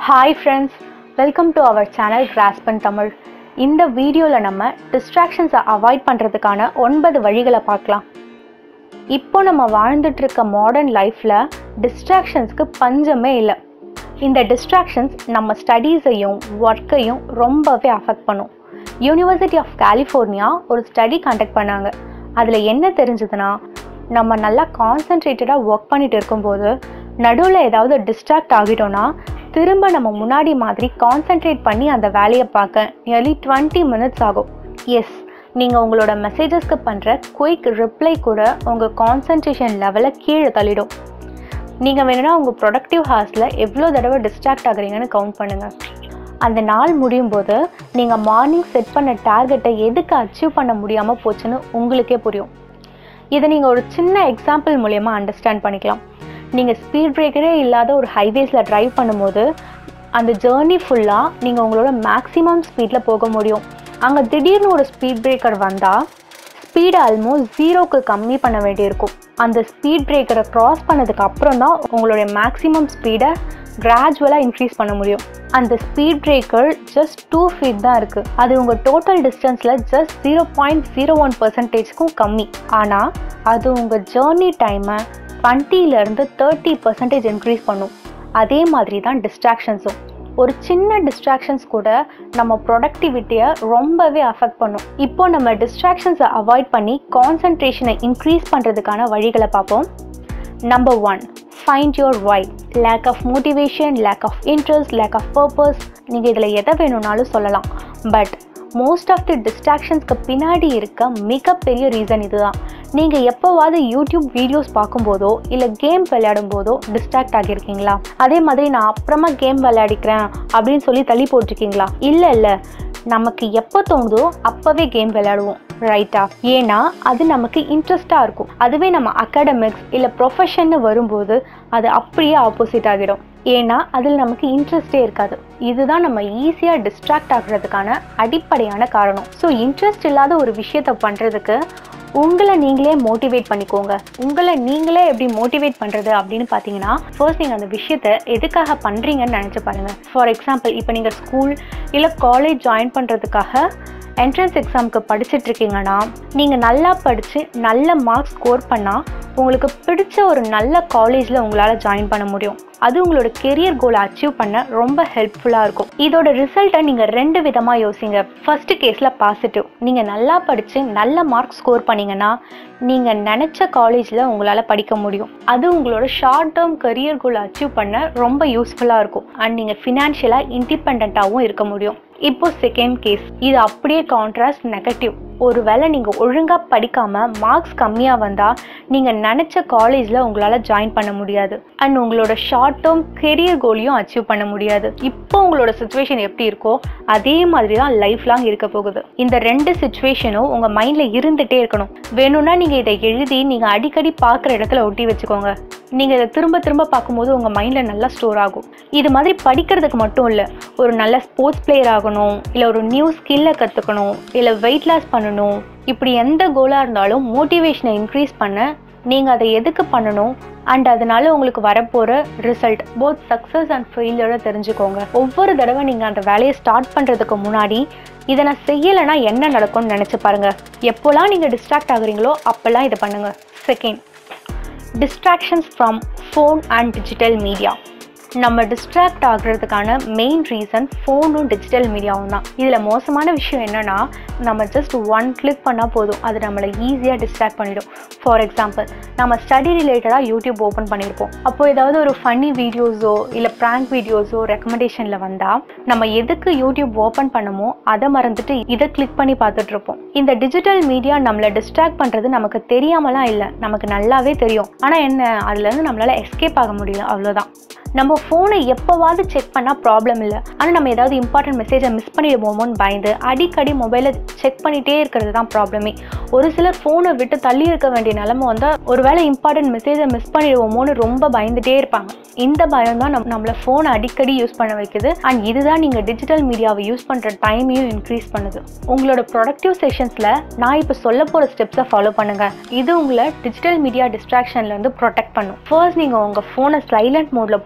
hi friends welcome to our channel கிராஸ்பன் தமிழ் இந்த வீடியோவில் நம்ம டிஸ்ட்ராக்ஷன்ஸை அவாய்ட் பண்ணுறதுக்கான ஒன்பது வழிகளை பார்க்கலாம் இப்போ நம்ம வாழ்ந்துட்டு இருக்க மாடர்ன் லைஃப்பில் டிஸ்ட்ராக்ஷன்ஸ்க்கு பஞ்சமே இல்லை இந்த டிஸ்ட்ராக்ஷன்ஸ் நம்ம ஸ்டடீஸையும் ஒர்க்கையும் ரொம்பவே அஃபெக்ட் பண்ணும் யூனிவர்சிட்டி ஆஃப் கலிஃபோர்னியா ஒரு ஸ்டடி கண்டக்ட் பண்ணாங்க அதில் என்ன தெரிஞ்சதுன்னா நம்ம நல்லா கான்சென்ட்ரேட்டடாக ஒர்க் பண்ணிட்டு இருக்கும்போது நடுவில் ஏதாவது டிஸ்ட்ராக்ட் ஆகிட்டோன்னா திரும்ப நம்ம முன்னாடி மாதிரி கான்சென்ட்ரேட் பண்ணி அந்த வேலையை பார்க்க நியர்லி டுவெண்ட்டி மினிட்ஸ் ஆகும் எஸ் நீங்கள் உங்களோட மெசேஜஸ்க்கு பண்ணுற குயிக் ரிப்ளை கூட உங்கள் கான்சன்ட்ரேஷன் லெவலை கீழே தள்ளிடும் நீங்கள் வேணும்னா உங்கள் ப்ரொடக்டிவ் ஹார்ஸில் எவ்வளோ தடவை டிஸ்ட்ராக்ட் ஆகுறீங்கன்னு கவுண்ட் பண்ணுங்கள் அந்த நாள் முடியும் போது நீங்கள் மார்னிங் செட் பண்ண டார்கெட்டை எதுக்கு அச்சீவ் பண்ண முடியாமல் போச்சுன்னு உங்களுக்கே புரியும் இதை நீங்கள் ஒரு சின்ன எக்ஸாம்பிள் மூலயமா அண்டர்ஸ்டாண்ட் பண்ணிக்கலாம் நீங்கள் ஸ்பீட் பிரேக்கரே இல்லாத ஒரு ஹைவேஸில் ட்ரைவ் பண்ணும்போது அந்த ஜேர்னி ஃபுல்லாக நீங்கள் உங்களோட மேக்ஸிமம் ஸ்பீடில் போக முடியும் அங்கே திடீர்னு ஒரு ஸ்பீட் பிரேக்கர் வந்தால் ஸ்பீடை ஆல்மோஸ்ட் ஜீரோக்கு கம்மி பண்ண வேண்டியிருக்கும் அந்த ஸ்பீட் பிரேக்கரை க்ராஸ் பண்ணதுக்கு அப்புறம் தான் உங்களுடைய மேக்ஸிமம் ஸ்பீடை கிராஜுவலாக இன்க்ரீஸ் பண்ண முடியும் அந்த speed breaker just two feet தான் இருக்குது அது உங்கள் டோட்டல் டிஸ்டன்ஸில் just zero point zero one பர்சன்டேஜ்க்கும் கம்மி ஆனால் அது உங்கள் ஜேர்னி டைமை டுவெண்ட்டிலேருந்து தேர்ட்டி பர்சன்டேஜ் இன்க்ரீஸ் பண்ணும் அதே மாதிரி தான் டிஸ்ட்ராக்ஷன்ஸும் ஒரு சின்ன டிஸ்ட்ராக்ஷன்ஸ் கூட நம்ம ப்ரொடக்டிவிட்டியை ரொம்பவே அஃபெக்ட் பண்ணும் இப்போ நம்ம டிஸ்ட்ராக்ஷன்ஸை அவாய்ட் பண்ணி கான்சன்ட்ரேஷனை இன்க்ரீஸ் பண்ணுறதுக்கான வழிகளை பார்ப்போம் number one find your why lack of motivation lack of interest lack of purpose நீங்கள் இதில் எதை வேணும்னாலும் சொல்லலாம் பட் மோஸ்ட் ஆஃப் தி டிஸ்ட்ராக்ஷன்ஸ்க்கு பின்னாடி இருக்க மிகப்பெரிய ரீசன் இதுதான் நீங்கள் எப்போவாவது யூடியூப் வீடியோஸ் பார்க்கும்போதோ இல்லை கேம் விளையாடும் போதோ டிஸ்ட்ராக்ட் ஆகியிருக்கீங்களா அதே மாதிரி நான் அப்புறமா கேம் விளையாடிக்கிறேன் அப்படின்னு சொல்லி தள்ளி போட்டிருக்கீங்களா இல்லை இல்லை நமக்கு எப்போ தோணுதோ அப்போவே கேம் விளையாடுவோம் ரைட்டா ஏன்னா அது நமக்கு இன்ட்ரெஸ்டாக இருக்கும் அதுவே நம்ம அகாடமிக்ஸ் இல்லை ப்ரொஃபஷன்னு வரும்போது அது அப்படியே ஆப்போசிட் ஆகிடும் ஏன்னா அதில் நமக்கு இன்ட்ரெஸ்டே இருக்காது இதுதான் நம்ம ஈஸியாக டிஸ்ட்ராக்ட் ஆகுறதுக்கான அடிப்படையான காரணம் ஸோ இன்ட்ரெஸ்ட் இல்லாத ஒரு விஷயத்தை பண்ணுறதுக்கு உங்களை நீங்களே மோட்டிவேட் பண்ணிக்கோங்க உங்களை நீங்களே எப்படி மோட்டிவேட் பண்ணுறது அப்படின்னு பார்த்தீங்கன்னா ஃபர்ஸ்ட் நீங்கள் அந்த விஷயத்தை எதுக்காக பண்ணுறீங்கன்னு நினச்சி பாருங்கள் ஃபார் எக்ஸாம்பிள் இப்போ நீங்கள் ஸ்கூல் இல்லை காலேஜ் ஜாயின் பண்ணுறதுக்காக என்ட்ரன்ஸ் எக்ஸாமுக்கு படிச்சுட்டு இருக்கீங்கன்னா நீங்கள் நல்லா படித்து நல்ல மார்க்ஸ் ஸ்கோர் பண்ணால் உங்களுக்கு பிடிச்ச ஒரு நல்ல காலேஜில் உங்களால் ஜாயின் பண்ண முடியும் அது உங்களோட கெரியர் கோலை அச்சீவ் பண்ண ரொம்ப ஹெல்ப்ஃபுல்லாக இருக்கும் இதோட ரிசல்ட்டை நீங்கள் ரெண்டு விதமாக யோசிங்க ஃபர்ஸ்ட் கேஸில் பாசிட்டிவ் நீங்கள் நல்லா படித்து நல்ல மார்க் ஸ்கோர் பண்ணீங்கன்னா நீங்கள் நினச்ச காலேஜில் உங்களால் படிக்க முடியும் அது உங்களோட ஷார்ட் டேர்ம் கரியர் கோலை அச்சீவ் பண்ண ரொம்ப யூஸ்ஃபுல்லாக இருக்கும் அண்ட் நீங்கள் ஃபினான்ஷியலாக இண்டிபெண்ட்டாகவும் இருக்க முடியும் இப்போ செகண்ட் கேஸ் இது அப்படியே கான்ட்ராஸ்ட் நெகட்டிவ் ஒருவேளை நீங்கள் ஒழுங்காக படிக்காமல் மார்க்ஸ் கம்மியாக வந்தால் நீங்கள் நினச்ச காலேஜில் உங்களால் ஜாயின் பண்ண முடியாது அண்ட் உங்களோட ஷார்ட் டேர்ம் கெரியர் கோலையும் அச்சீவ் பண்ண முடியாது இப்போ உங்களோட சுச்சுவேஷன் எப்படி இருக்கோ அதே மாதிரி தான் லைஃப் லாங் இருக்க போகுது இந்த ரெண்டு சுச்சுவேஷனும் உங்கள் மைண்டில் இருந்துகிட்டே இருக்கணும் வேணும்னா நீங்கள் இதை எழுதி நீங்கள் அடிக்கடி பார்க்குற இடத்துல ஒட்டி வச்சுக்கோங்க நீங்கள் இதை திரும்ப திரும்ப பார்க்கும்போது உங்கள் மைண்டில் நல்லா ஸ்டோர் ஆகும் இது மாதிரி படிக்கிறதுக்கு மட்டும் இல்லை ஒரு நல்ல ஸ்போர்ட்ஸ் பிளேயர் ஆகணும் இல்லை ஒரு நியூ ஸ்கில்லை கற்றுக்கணும் இல்லை வெயிட் லாஸ் பண்ணணும் இப்படி எந்த கோலாக இருந்தாலும் மோட்டிவேஷனை இன்க்ரீஸ் பண்ண நீங்கள் அதை எதுக்கு பண்ணணும் அண்ட் அதனால உங்களுக்கு வரப்போகிற ரிசல்ட் போத் சக்ஸஸ் அண்ட் ஃபெயிலியரை தெரிஞ்சுக்கோங்க ஒவ்வொரு தடவை நீங்கள் அந்த வேலையை ஸ்டார்ட் பண்ணுறதுக்கு முன்னாடி இதை நான் செய்யலைன்னா என்ன நடக்கும்னு நினச்சி பாருங்கள் எப்போல்லாம் நீங்கள் டிஸ்ட்ராக்ட் ஆகுறீங்களோ அப்போல்லாம் இதை பண்ணுங்கள் second distractions from phone and digital media நம்ம டிஸ்ட்ராக்ட் ஆகுறதுக்கான மெயின் ரீசன் ஃபோனும் டிஜிட்டல் மீடியாவும் தான் இதில் மோசமான விஷயம் என்னென்னா நம்ம ஜஸ்ட் ஒன் கிளிக் பண்ணால் போதும் அது நம்மளை ஈஸியாக டிஸ்ட்ராக்ட் பண்ணிடும் ஃபார் எக்ஸாம்பிள் நம்ம ஸ்டடி ரிலேட்டடாக யூடியூப் ஓப்பன் பண்ணியிருப்போம் அப்போ ஏதாவது ஒரு ஃபன்னி வீடியோஸோ இல்லை ப்ராங்க் வீடியோஸோ ரெக்கமெண்டேஷனில் வந்தால் நம்ம எதுக்கு யூடியூப் ஓப்பன் பண்ணமோ அதை மறந்துட்டு இதை கிளிக் பண்ணி பார்த்துட்டு இருப்போம் இந்த டிஜிட்டல் மீடியா நம்மளை டிஸ்ட்ராக்ட் பண்ணுறது நமக்கு தெரியாமலாம் இல்லை நமக்கு நல்லாவே தெரியும் ஆனால் என்ன அதுலேருந்து நம்மளால் எஸ்கேப் ஆக முடியல அவ்வளோதான் நம்ம ஃபோனை எப்போவாவது செக் பண்ணால் ப்ராப்ளம் இல்லை ஆனால் நம்ம ஏதாவது இம்பார்ட்டன்ட் மெசேஜை மிஸ் பண்ணிடுவோமோன்னு பயந்து அடிக்கடி மொபைலை செக் பண்ணிகிட்டே இருக்கிறது தான் ப்ராப்ளமே ஒரு சிலர் ஃபோனை விட்டு தள்ளி இருக்க வேண்டிய நிலமை வந்தால் ஒருவேளை இம்பார்ட்டன்ட் மெசேஜை மிஸ் பண்ணிடுவோமோன்னு ரொம்ப பயந்துட்டே இருப்பாங்க இந்த பயம் தான் நம் நம்மளை ஃபோனை அடிக்கடி யூஸ் பண்ண வைக்குது அண்ட் இதுதான் நீங்கள் டிஜிட்டல் மீடியாவை யூஸ் பண்ணுற டைமையும் இன்க்ரீஸ் பண்ணுது உங்களோட ப்ரொடக்டிவ் செஷன்ஸில் நான் இப்போ சொல்ல போகிற ஸ்டெப்ஸை ஃபாலோ பண்ணுங்கள் இது உங்களை டிஜிட்டல் மீடியா டிஸ்ட்ராக்ஷன்லேருந்து ப்ரொடெக்ட் பண்ணும் ஃபர்ஸ்ட் நீங்கள் உங்கள் ஃபோனை சைலண்ட் மோடில் போட்டு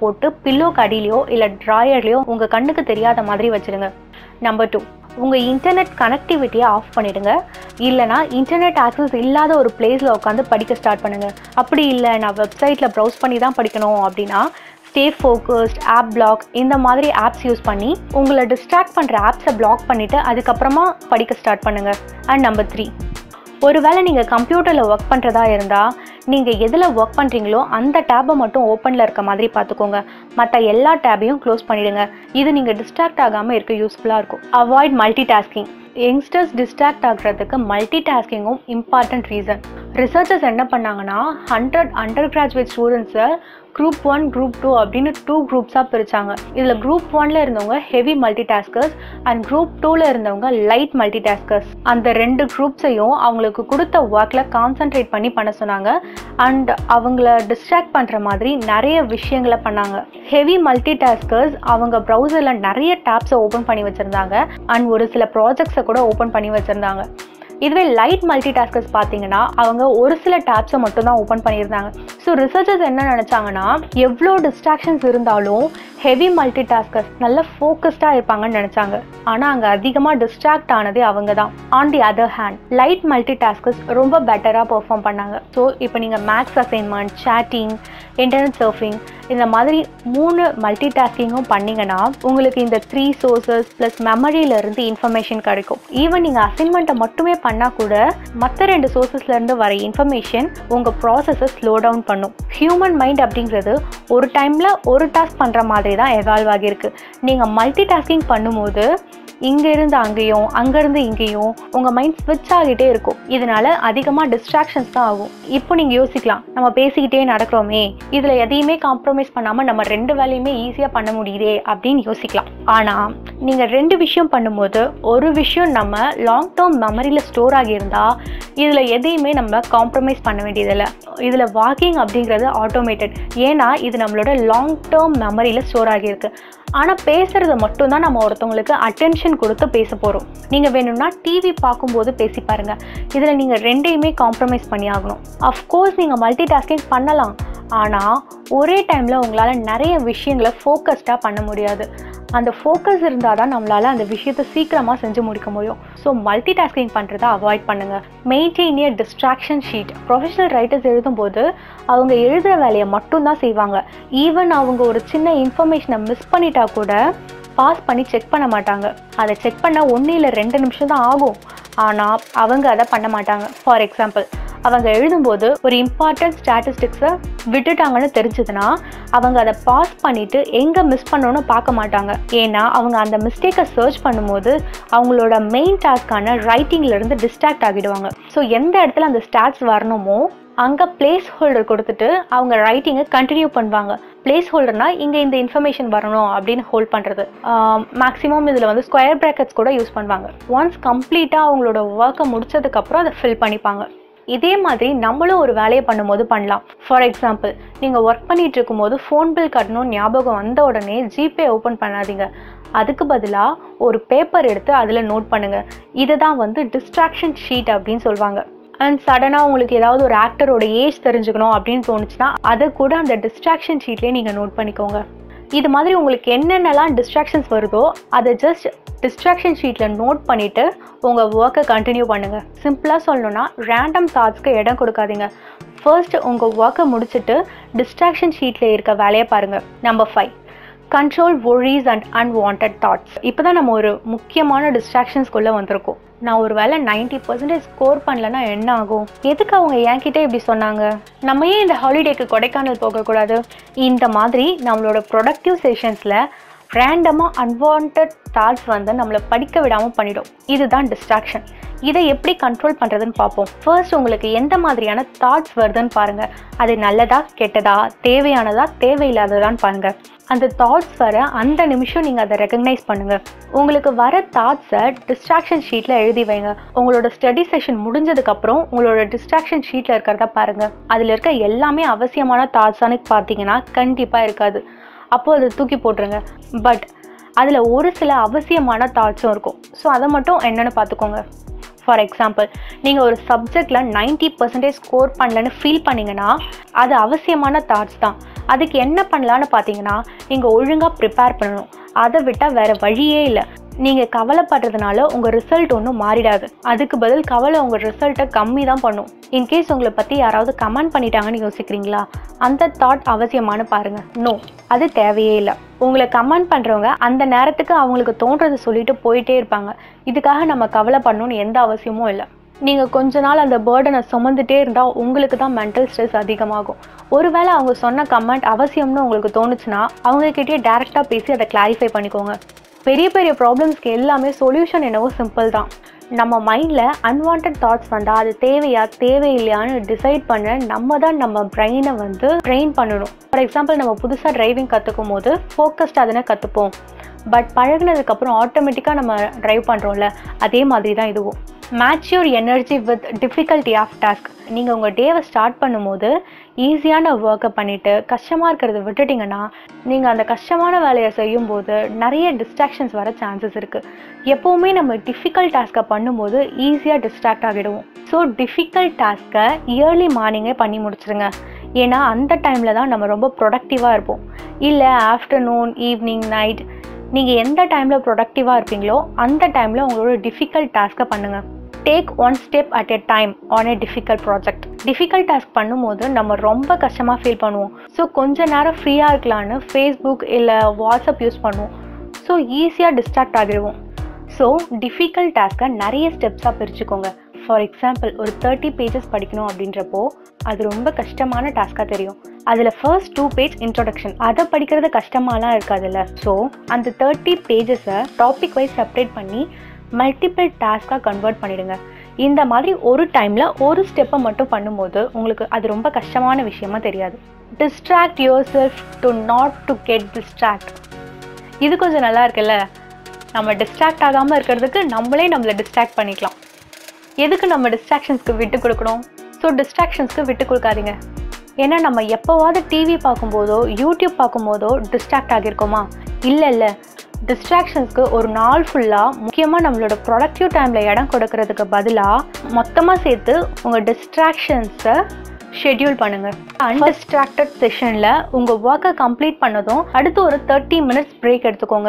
பில்லோக்கு அடியிலையோ இல்லை ட்ராயர்லையோ உங்கள் கண்ணுக்கு தெரியாத மாதிரி வச்சிடுங்க நம்பர் டூ உங்கள் இன்டர்நெட் கனெக்டிவிட்டியை ஆஃப் பண்ணிடுங்க இல்லைனா இன்டர்நெட் ஆக்சஸ் இல்லாத ஒரு பிளேஸில் உட்காந்து படிக்க ஸ்டார்ட் பண்ணுங்கள் அப்படி இல்லை நான் வெப்சைட்டில் ப்ரௌஸ் பண்ணி தான் படிக்கணும் அப்படின்னா ஸ்டே ஃபோக்கஸ்ட் ஆப் பிளாக் இந்த மாதிரி ஆப்ஸ் யூஸ் பண்ணி உங்களை டிஸ்ட்ராக்ட் பண்ணுற ஆப்ஸை பிளாக் பண்ணிவிட்டு அதுக்கப்புறமா படிக்க ஸ்டார்ட் பண்ணுங்கள் அண்ட் நம்பர் த்ரீ ஒருவேளை நீங்கள் கம்ப்யூட்டரில் ஒர்க் பண்ணுறதா இருந்தால் நீங்கள் எதில் ஒர்க் பண்ணுறீங்களோ அந்த டேப்பை மட்டும் ஓப்பனில் இருக்க மாதிரி பார்த்துக்கோங்க மற்ற எல்லா டேபையும் க்ளோஸ் பண்ணிவிடுங்க இது நீங்கள் டிஸ்ட்ராக்ட் ஆகாமல் இருக்க யூஸ்ஃபுல்லாக இருக்கும் avoid multitasking youngsters distract ஆகுறதுக்கு மல்டி டாஸ்கிங்கும் இம்பார்ட்டன்ட் ரீசன் ரிசர்ச்சர்ஸ் என்ன பண்ணாங்கன்னா ஹண்ட்ரட் அண்டர் கிராஜுவேட் ஸ்டூடெண்ட்ஸை குரூப் ஒன் குரூப் டூ அப்படின்னு டூ குரூப்ஸாக பிரித்தாங்க இதில் குரூப் ஒனில் இருந்தவங்க heavy multitaskers and group டூவில் இருந்தவங்க லைட் மல்டி டாஸ்கர்ஸ் அந்த ரெண்டு குரூப்ஸையும் அவங்களுக்கு கொடுத்த ஒர்க்கில் கான்சென்ட்ரேட் பண்ணி பண்ண சொன்னாங்க அண்ட் அவங்கள டிஸ்ட்ராக்ட் பண்ணுற மாதிரி நிறைய விஷயங்களை பண்ணாங்க ஹெவி மல்டி டாஸ்கர்ஸ் அவங்க ப்ரௌசரில் நிறைய டேப்ஸை ஓப்பன் பண்ணி வச்சுருந்தாங்க அண்ட் ஒரு சில ப்ராஜெக்ட்ஸை கூட ஓப்பன் பண்ணி வச்சுருந்தாங்க இதுவே லைட் மல்டி டாஸ்கர்ஸ் பார்த்தீங்கன்னா அவங்க ஒரு சில டேப்ஸை மட்டும் தான் ஓப்பன் பண்ணியிருந்தாங்க ஸோ ரிசர்ச்சர்ஸ் என்ன நினச்சாங்கன்னா எவ்வளோ டிஸ்ட்ராக்ஷன்ஸ் இருந்தாலும் ஹெவி மல்டி டாஸ்கர்ஸ் நல்ல ஃபோக்கஸ்டாக இருப்பாங்கன்னு நினச்சாங்க ஆனால் அங்கே அதிகமாக டிஸ்ட்ராக்ட் ஆனதே அவங்க தான் on the other hand light multitaskers ரொம்ப பெட்டராக பெர்ஃபார்ம் பண்ணாங்க ஸோ இப்போ நீங்கள் maths assignment chatting internet surfing இந்த மாதிரி மூணு மல்டி டாஸ்கிங்கும் பண்ணிங்கன்னா உங்களுக்கு இந்த த்ரீ சோர்சஸ் ப்ளஸ் மெமரியிலேருந்து இன்ஃபர்மேஷன் கிடைக்கும் ஈவன் நீங்கள் அசைன்மெண்ட்டை மட்டுமே பண்ணால் கூட மற்ற ரெண்டு சோர்சஸ்லேருந்து வர இன்ஃபர்மேஷன் உங்கள் ப்ராசஸை ஸ்லோ டவுன் பண்ணும் ஹியூமன் மைண்ட் அப்படிங்கிறது ஒரு டைமில் ஒரு டாஸ்க் பண்ணுற மாதிரி தான் எவால்வ் ஆகியிருக்கு நீங்கள் மல்டி டாஸ்கிங் பண்ணும்போது இங்கேருந்து அங்கேயும் அங்கேருந்து இங்கேயும் உங்கள் மைண்ட் ஸ்விட்ச் ஆகிட்டே இருக்கும் இதனால அதிகமாக டிஸ்ட்ராக்ஷன்ஸ் தான் ஆகும் இப்போ நீங்கள் யோசிக்கலாம் நம்ம பேசிக்கிட்டே நடக்கிறோமே இதில் எதையுமே காம்ப்ரமைஸ் பண்ணாமல் நம்ம ரெண்டு வேலையுமே ஈஸியாக பண்ண முடியுதே அப்படின்னு யோசிக்கலாம் ஆனால் நீங்கள் ரெண்டு விஷயம் பண்ணும்போது ஒரு விஷயம் நம்ம லாங் டேர்ம் மெமரியில் ஸ்டோர் ஆகியிருந்தா இதில் எதையுமே நம்ம காம்ப்ரமைஸ் பண்ண வேண்டியதில்லை இதில் வாக்கிங் அப்படிங்கிறது ஆட்டோமேட்டட் ஏன்னா இது நம்மளோட லாங் டேர்ம் மெமரியில் ஸ்டோர் ஆகியிருக்கு ஆனால் பேசுகிறத மட்டும்தான் நம்ம ஒருத்தவங்களுக்கு அட்டென்ஷன் கொடுத்து பேச போகிறோம் நீங்கள் வேணும்னா டிவி பார்க்கும்போது பேசி பாருங்கள் இதில் நீங்கள் ரெண்டையுமே காம்ப்ரமைஸ் பண்ணி ஆகணும் அஃப்கோர்ஸ் நீங்கள் மல்டி டாஸ்கிங் பண்ணலாம் ஆனால் ஒரே டைமில் உங்களால் நிறைய விஷயங்களை ஃபோக்கஸ்டாக பண்ண முடியாது அந்த ஃபோக்கஸ் இருந்தால் தான் நம்மளால் அந்த விஷயத்தை சீக்கிரமாக செஞ்சு முடிக்க முடியும் ஸோ மல்டி டாஸ்கிங் பண்ணுறதை அவாய்ட் பண்ணுங்கள் maintain your distraction sheet professional writers எழுதும்போது அவங்க எழுதுகிற வேலையை மட்டும்தான் செய்வாங்க ஈவன் அவங்க ஒரு சின்ன இன்ஃபர்மேஷனை மிஸ் பண்ணிட்டா கூட பாஸ் பண்ணி செக் பண்ண மாட்டாங்க அதை செக் பண்ண ஒன்று இல்லை ரெண்டு நிமிஷம் தான் ஆகும் ஆனால் அவங்க அதை பண்ண மாட்டாங்க ஃபார் எக்ஸாம்பிள் அவங்க எழுதும்போது ஒரு இம்பார்ட்டன்ட் ஸ்டாட்டிஸ்டிக்ஸை விட்டுட்டாங்கன்னு தெரிஞ்சதுன்னா அவங்க அதை பாஸ் பண்ணிவிட்டு எங்கே மிஸ் பண்ணணும்னு பார்க்க மாட்டாங்க ஏன்னா அவங்க அந்த மிஸ்டேக்கை சர்ச் பண்ணும்போது அவங்களோட மெயின் டாஸ்க்கான ரைட்டிங்லேருந்து டிஸ்ட்ராக்ட் ஆகிடுவாங்க ஸோ எந்த இடத்துல அந்த ஸ்டாட்ஸ் வரணுமோ அங்கே பிளேஸ் ஹோல்டர் கொடுத்துட்டு அவங்க ரைட்டிங்கை கண்டினியூ பண்ணுவாங்க பிளேஸ் ஹோல்டர்னா இங்கே இந்த இன்ஃபர்மேஷன் வரணும் அப்படின்னு ஹோல்ட் பண்ணுறது மேக்ஸிமம் இதில் வந்து ஸ்கொயர் ப்ராக்கெட்ஸ் கூட யூஸ் பண்ணுவாங்க ஒன்ஸ் கம்ப்ளீட்டாக அவங்களோட ஒர்க்கை முடிச்சதுக்கப்புறம் அதை ஃபில் பண்ணிப்பாங்க இதே மாதிரி நம்மளும் ஒரு வேலையை பண்ணும்போது பண்ணலாம் ஃபார் எக்ஸாம்பிள் நீங்கள் ஒர்க் பண்ணிட்டு இருக்கும்போது ஃபோன் பில் கட்டணும் ஞாபகம் வந்த உடனே ஜிபே ஓப்பன் பண்ணாதீங்க அதுக்கு பதிலாக ஒரு பேப்பர் எடுத்து அதில் நோட் பண்ணுங்கள் இதை தான் வந்து டிஸ்ட்ராக்ஷன் ஷீட் அப்படின்னு சொல்லுவாங்க அண்ட் சடனாக உங்களுக்கு ஏதாவது ஒரு ஆக்டரோட ஏஜ் தெரிஞ்சுக்கணும் அப்படின்னு தோணுச்சுன்னா அதை கூட அந்த டிஸ்ட்ராக்ஷன் ஷீட்லேயே நீங்கள் நோட் பண்ணிக்கோங்க இது மாதிரி உங்களுக்கு என்னென்னலாம் டிஸ்ட்ராக்ஷன்ஸ் வருதோ அதை ஜஸ்ட் டிஸ்ட்ராக்ஷன் ஷீட்டில் நோட் பண்ணிவிட்டு உங்கள் ஒர்க்கை கண்டினியூ பண்ணுங்கள் சிம்பிளாக சொல்லணும்னா ரேண்டம் தாட்ஸ்க்கு இடம் கொடுக்காதீங்க ஃபர்ஸ்ட் உங்கள் ஒர்க்கை முடிச்சுட்டு டிஸ்ட்ராக்ஷன் ஷீட்டில் இருக்க வேலையை பாருங்கள் number five control worries and unwanted thoughts இப்போ தான் நம்ம ஒரு முக்கியமான டிஸ்ட்ராக்ஷன்ஸ்குள்ளே வந்திருக்கோம் நான் ஒரு வேளை நைன்டி பர்சன்டேஜ் ஸ்கோர் பண்ணலன்னா என்ன ஆகும் எதுக்கு அவங்க என்கிட்ட இப்படி சொன்னாங்க நம்ம ஏன் இந்த ஹாலிடேக்கு கொடைக்கானல் போகக்கூடாது இந்த மாதிரி நம்மளோட ப்ரொடக்டிவ் செஷன்ஸில் ரேண்டமாக அன்வான்ட் தாட்ஸ் வந்து நம்மளை படிக்க விடாமல் பண்ணிடும் இதுதான் டிஸ்ட்ராக்ஷன் இதை எப்படி கண்ட்ரோல் பண்ணுறதுன்னு பார்ப்போம் ஃபர்ஸ்ட் உங்களுக்கு எந்த மாதிரியான தாட்ஸ் வருதுன்னு பாருங்கள் அது நல்லதா கெட்டதா தேவையானதா தேவையில்லாததான்னு பாருங்கள் அந்த தாட்ஸ் வர அந்த நிமிஷம் நீங்கள் அதை ரெக்கக்னைஸ் பண்ணுங்கள் உங்களுக்கு வர தாட்ஸை டிஸ்ட்ராக்ஷன் ஷீட்டில் எழுதி வைங்க உங்களோட ஸ்டடி செஷன் முடிஞ்சதுக்கப்புறம் உங்களோட டிஸ்ட்ராக்ஷன் ஷீட்டில் இருக்கிறத பாருங்கள் அதில் இருக்க எல்லாமே அவசியமான தாட்ஸானு பார்த்தீங்கன்னா கண்டிப்பாக இருக்காது அப்போது அதை தூக்கி போட்டுருங்க பட் அதில் ஒரு சில அவசியமான தாட்ஸும் இருக்கும் ஸோ அதை மட்டும் என்னென்னு பார்த்துக்கோங்க ஃபார் எக்ஸாம்பிள் நீங்கள் ஒரு சப்ஜெக்டில் 90% பர்சன்டேஜ் ஸ்கோர் பண்ணலன்னு ஃபீல் பண்ணீங்கன்னா அது அவசியமான தாட்ஸ் தான் அதுக்கு என்ன பண்ணலான்னு பார்த்தீங்கன்னா நீங்கள் ஒழுங்காக ப்ரிப்பேர் பண்ணணும் அதை விட்டால் வேறு வழியே இல்லை நீங்கள் கவலைப்படுறதுனால உங்கள் ரிசல்ட் ஒன்றும் மாறிடாது அதுக்கு பதில் கவலை உங்கள் ரிசல்ட்டை கம்மி தான் பண்ணும் இன்கேஸ் உங்களை பற்றி யாராவது கமெண்ட் பண்ணிட்டாங்கன்னு யோசிக்கிறீங்களா அந்த தாட் அவசியமானு பாருங்க நோ அது தேவையே இல்லை உங்களை கமெண்ட் பண்ணுறவங்க அந்த நேரத்துக்கு அவங்களுக்கு தோன்றதை சொல்லிட்டு போயிட்டே இருப்பாங்க இதுக்காக நம்ம கவலைப்படணும்னு எந்த அவசியமும் இல்லை நீங்கள் கொஞ்ச நாள் அந்த பேர்டனை சுமந்துட்டே இருந்தால் உங்களுக்கு தான் மென்டல் ஸ்ட்ரெஸ் அதிகமாகும் ஒருவேளை அவங்க சொன்ன கமெண்ட் அவசியம்னு உங்களுக்கு தோணுச்சுன்னா அவங்கக்கிட்டே டேரெக்டாக பேசி அதை கிளாரிஃபை பண்ணிக்கோங்க பெரிய பெரிய ப்ராப்ளம்ஸ்க்கு எல்லாமே சொல்யூஷன் என்னவோ சிம்பிள் தான் நம்ம மைண்டில் அன்வான்ட் தாட்ஸ் வந்தால் அது தேவையா தேவையில்லையான்னு டிசைட் பண்ண நம்ம தான் நம்ம பிரெயினை வந்து ட்ரெயின் பண்ணணும் ஃபார் எக்ஸாம்பிள் நம்ம புதுசாக டிரைவிங் கற்றுக்கும் போது ஃபோக்கஸ்டாக தானே கற்றுப்போம் பட் பழகுனதுக்கப்புறம் ஆட்டோமேட்டிக்காக நம்ம டிரைவ் பண்ணுறோம்ல அதே மாதிரி தான் இதுவும் match your energy with difficulty of task நீங்கள் உங்கள் டேவை ஸ்டார்ட் பண்ணும்போது ஈஸியான ஒர்க்கை பண்ணிவிட்டு கஷ்டமாக இருக்கிறத விட்டுட்டிங்கன்னா நீங்கள் அந்த கஷ்டமான வேலையை செய்யும்போது நிறைய டிஸ்ட்ராக்ஷன்ஸ் வர சான்சஸ் இருக்குது எப்போவுமே நம்ம டிஃபிகல்ட் டாஸ்க்கை பண்ணும்போது ஈஸியாக டிஸ்ட்ராக்ட் ஆகிடுவோம் ஸோ டிஃபிகல்ட் டாஸ்க்கை இயர்லி மார்னிங்கே பண்ணி முடிச்சிருங்க ஏன்னா அந்த டைமில் தான் நம்ம ரொம்ப ப்ரொடக்டிவாக இருப்போம் இல்லை ஆஃப்டர்நூன் ஈவினிங் நைட் நீங்கள் எந்த டைமில் ப்ரொடக்டிவாக இருப்பீங்களோ அந்த டைமில் உங்களோட டிஃபிகல்ட் டாஸ்க்கை பண்ணுங்கள் take one step at a time on a difficult project difficult task பண்ணும்போது நம்ம ரொம்ப கஷ்டமாக ஃபீல் பண்ணுவோம் ஸோ கொஞ்ச நேரம் ஃப்ரீயாக இருக்கலான்னு ஃபேஸ்புக் இல்லை வாட்ஸ்அப் யூஸ் பண்ணுவோம் ஸோ ஈஸியாக டிஸ்ட்ராக்ட் ஆகிடுவோம் ஸோ டிஃபிகல்ட் டாஸ்க்கை நிறைய ஸ்டெப்ஸாக பிரிச்சுக்கோங்க ஃபார் எக்ஸாம்பிள் ஒரு தேர்ட்டி பேஜஸ் படிக்கணும் அப்படின்றப்போ அது ரொம்ப கஷ்டமான டாஸ்க்காக தெரியும் அதில் ஃபர்ஸ்ட் டூ பேஜ் இன்ட்ரொடக்ஷன் அதை படிக்கிறது கஷ்டமாலாம் இருக்காதுல்ல ஸோ அந்த தேர்ட்டி பேஜஸை டாபிக் வைஸ் செப்பரேட் பண்ணி மல்டிபிள் டாஸ்க்காக கன்வெர்ட் பண்ணிடுங்க இந்த மாதிரி ஒரு டைமில் ஒரு ஸ்டெப்பை மட்டும் பண்ணும்போது உங்களுக்கு அது ரொம்ப கஷ்டமான விஷயமா தெரியாது distract yourself to not to get distract இது கொஞ்சம் நல்லா இருக்குல்ல நம்ம டிஸ்ட்ராக்ட் ஆகாமல் இருக்கிறதுக்கு நம்மளே நம்மளை டிஸ்ட்ராக்ட் பண்ணிக்கலாம் எதுக்கு நம்ம டிஸ்ட்ராக்ஷன்ஸ்க்கு விட்டு கொடுக்கணும் ஸோ டிஸ்ட்ராக்ஷன்ஸ்க்கு விட்டு கொடுக்காதீங்க ஏன்னா நம்ம எப்போவாவது டிவி பார்க்கும்போதோ யூடியூப் பார்க்கும்போதோ டிஸ்ட்ராக்ட் ஆகியிருக்கோமா இல்லை இல்லை டிஸ்ட்ராக்ஷன்ஸ்க்கு ஒரு நாள் ஃபுல்லாக முக்கியமாக நம்மளோட ப்ரொடக்டிவ் டைமில் இடம் கொடுக்கறதுக்கு பதிலாக மொத்தமாக சேர்த்து உங்கள் டிஸ்ட்ராக்ஷன்ஸை ஷெட்யூல் பண்ணுங்கள் அன்டிஸ்ட்ராக்டட் செஷனில் உங்கள் ஒர்க்கை கம்ப்ளீட் பண்ணதும் அடுத்து ஒரு தேர்ட்டி மினிட்ஸ் பிரேக் எடுத்துக்கோங்க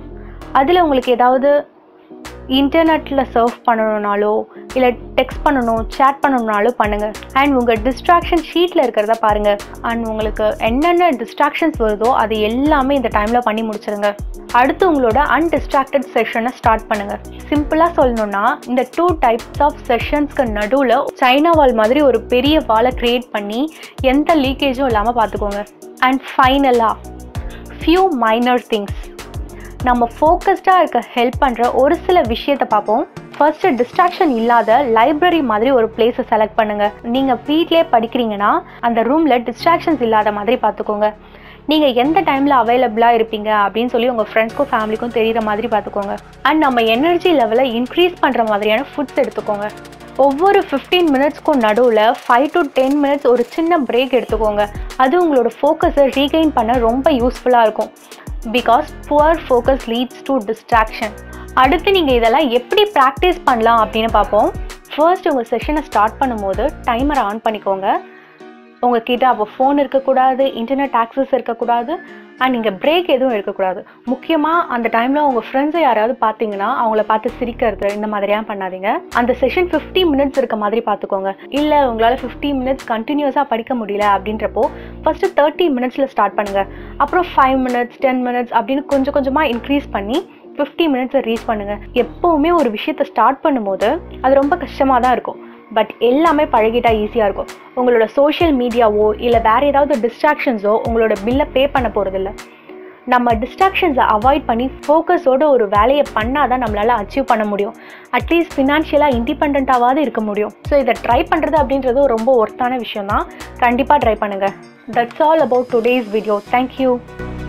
அதில் உங்களுக்கு ஏதாவது இன்டர்நெட்டில் சர்ஃப் பண்ணணுனாலோ இல்லை டெக்ஸ்ட் பண்ணணும் சேட் பண்ணணுனாலும் பண்ணுங்கள் அண்ட் உங்கள் டிஸ்ட்ராக்ஷன் ஷீட்டில் இருக்கிறத பாருங்கள் அண்ட் உங்களுக்கு என்னென்ன டிஸ்ட்ராக்ஷன்ஸ் வருதோ அது எல்லாமே இந்த டைமில் பண்ணி முடிச்சிருங்க அடுத்து உங்களோட அன்டிஸ்ட்ராக்டட் செஷனை ஸ்டார்ட் பண்ணுங்கள் சிம்பிளாக சொல்லணும்னா இந்த டூ டைப்ஸ் ஆஃப் செஷன்ஸ்க்கு நடுவில் சைனா வால் மாதிரி ஒரு பெரிய வாலை க்ரியேட் பண்ணி எந்த லீக்கேஜும் இல்லாமல் பார்த்துக்கோங்க அண்ட் ஃபைனலாக ஃபியூ மைனர் திங்ஸ் நம்ம ஃபோக்கஸ்டாக இருக்க ஹெல்ப் பண்ணுற ஒரு சில விஷயத்தை பார்ப்போம் ஃபர்ஸ்ட் டிஸ்ட்ராக்ஷன் இல்லாத லைப்ரரி மாதிரி ஒரு பிளேஸை செலக்ட் பண்ணுங்க நீங்கள் வீட்லேயே படிக்கிறீங்கன்னா அந்த ரூமில் டிஸ்ட்ராக்ஷன்ஸ் இல்லாத மாதிரி பார்த்துக்கோங்க நீங்கள் எந்த டைமில் அவைலபிளாக இருப்பீங்க அப்படின்னு சொல்லி உங்கள் ஃப்ரெண்ட்ஸ்க்கும் ஃபேமிலிக்கும் தெரிகிற மாதிரி பார்த்துக்கோங்க அண்ட் நம்ம எனர்ஜி லெவலை இன்க்ரீஸ் பண்ணுற மாதிரியான ஃபுட்ஸ் எடுத்துக்கோங்க ஒவ்வொரு ஃபிஃப்டீன் மினிட்ஸ்க்கும் நடுவில் ஃபைவ் டு டென் மினிட்ஸ் ஒரு சின்ன பிரேக் எடுத்துக்கோங்க அது உங்களோட ஃபோக்கஸை ரீகெயின் பண்ண ரொம்ப யூஸ்ஃபுல்லாக இருக்கும் because poor focus leads to distraction அடுத்து நீங்கள் இதெல்லாம் எப்படி ப்ராக்டிஸ் பண்ணலாம் அப்படின்னு பார்ப்போம் ஃபர்ஸ்ட் உங்கள் செஷனை ஸ்டார்ட் பண்ணும்போது டைமரை ஆன் பண்ணிக்கோங்க உங்ககிட்ட அப்போ ஃபோன் இருக்கக்கூடாது இன்டர்நெட் ஆக்சஸ் இருக்கக்கூடாது அண்ட் நீங்கள் பிரேக் எதுவும் இருக்கக்கூடாது முக்கியமாக அந்த டைமில் உங்கள் ஃப்ரெண்ட்ஸை யாராவது பார்த்தீங்கன்னா அவங்கள பார்த்து சிரிக்கிறது இந்த மாதிரியாக பண்ணாதீங்க அந்த செஷன் ஃபிஃப்டி மினிட்ஸ் இருக்க மாதிரி பார்த்துக்கோங்க இல்லை உங்களால் ஃபிஃப்டி மினிட்ஸ் கண்டினியூஸாக படிக்க முடியல அப்படின்றப்போ ஃபஸ்ட்டு தேர்ட்டி மினிட்ஸில் ஸ்டார்ட் பண்ணுங்கள் அப்புறம் ஃபைவ் மினிட்ஸ் டென் மினிட்ஸ் அப்படின்னு கொஞ்சம் கொஞ்சமாக இன்க்ரீஸ் பண்ணி ஃபிஃப்டி மினிட்ஸை ரீச் பண்ணுங்கள் எப்போவுமே ஒரு விஷயத்தை ஸ்டார்ட் பண்ணும்போது அது ரொம்ப கஷ்டமாக தான் இருக்கும் பட் எல்லாமே பழகிட்டா ஈஸியாக இருக்கும் உங்களோட சோஷியல் மீடியாவோ இல்லை வேறு ஏதாவது டிஸ்ட்ராக்ஷன்ஸோ உங்களோட பில்லை பே பண்ண போகிறதில்ல நம்ம டிஸ்ட்ராக்ஷன்ஸை அவாய்ட் பண்ணி ஃபோக்கஸோட ஒரு வேலையை பண்ணால் தான் நம்மளால் அச்சீவ் பண்ண முடியும் அட்லீஸ்ட் ஃபினான்ஷியலாக இண்டிபெண்ட்டாவது இருக்க முடியும் ஸோ இதை ட்ரை பண்ணுறது அப்படின்றது ரொம்ப ஒர்த்தான விஷயம் தான் கண்டிப்பாக ட்ரை பண்ணுங்கள் that's all about today's video thank you